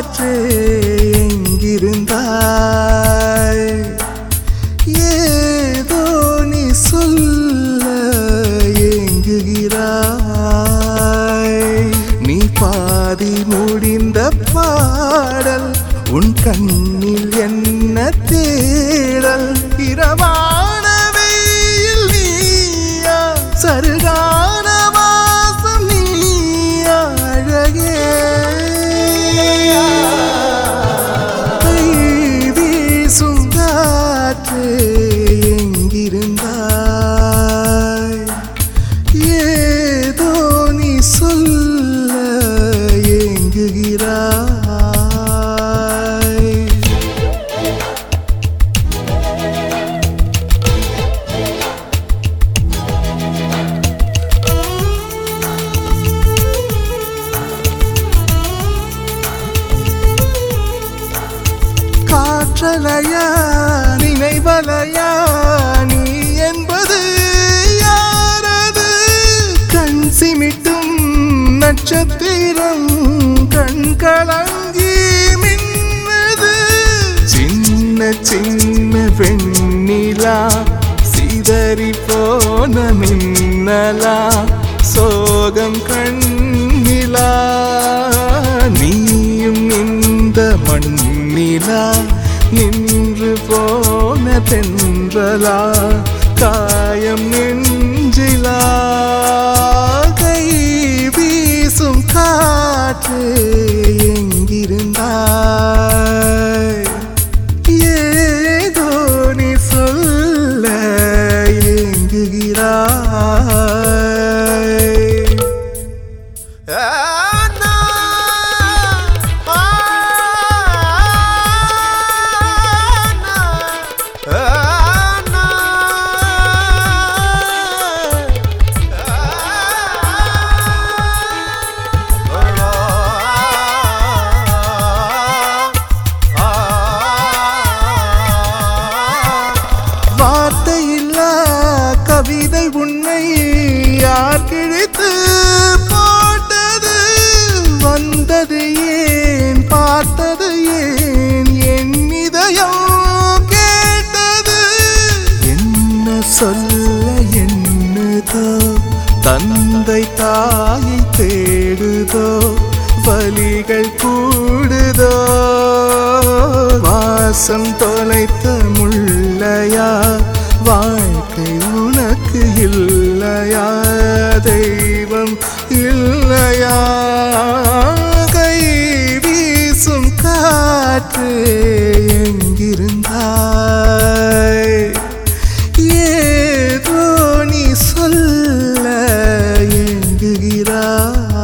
காற்றே எங்கிருந்தாய் ஏதோ நீ சொல்ல ஏங்குகிறாய் நீ பாதி முடிந்த பாடல் உன் கண்ணில் என்ன தேடல் இரவான வெயில் நீயா சருகான வாசம் நீயா அழகே கை வீசும் காற்றே எங்கிருந்தாய் ஏதோ நீ சொல்ல ஏங்குகிறாய் காற்றலையா நினைவலையா நீ என்பது யாரது கண் சிமிட்டும் நட்சத்திரம் கண் கலங்கி மின்னது சின்ன சின்ன வெண்ணிலா சிதறி போன மின்னலா சோகம் கண்ணிலா நீயும் இந்த மண்ணிலா நின்று போன தென்றலா காயம் நெஞ்சிலா கை வீசும் காற்று எங்கிருந்தாய் ஏதோ நீ சொல்ல ஏங்குகிறாய் வார்த்தையில்லா கவிதை உன்னை யார் கிழித்து போட்டது வந்தது ஏன் பார்த்தது ஏன் என் இதயம் கேட்டது என்ன சொல்ல என்னதோ தந்தை தாயை தேடுதோ வலிகள் கூடுதோ வாசம் தொலைத்த முள்ளையா வாழ்க்கை உனக்கு இல்லையா தெய்வம் இல்லையா கை வீசும் காற்று எங்கிருந்தாய் ஏதோ நீ சொல்ல ஏங்குகிறாய்